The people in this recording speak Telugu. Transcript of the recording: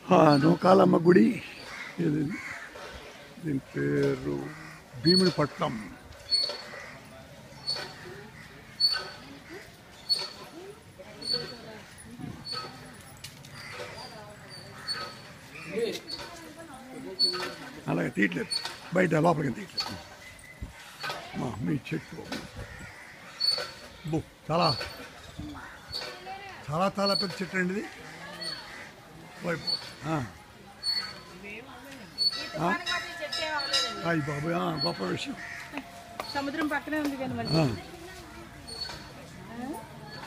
ఆ, నూకాలమ్మ గుడి ఇది దీని పేరు భీమునిపట్నం అలాగే తీయట్లేదు బయట లోపలికి తీయట్లేదు మా మీ చెట్టు బో చాలా చాలా చాలా పెద్ద చెట్టు అండి ఇది వైపు ఆ. అయ్యి బాబు గొప్ప విషయం సముద్రం పక్కనే ఉంది కానీ మరి ఆ.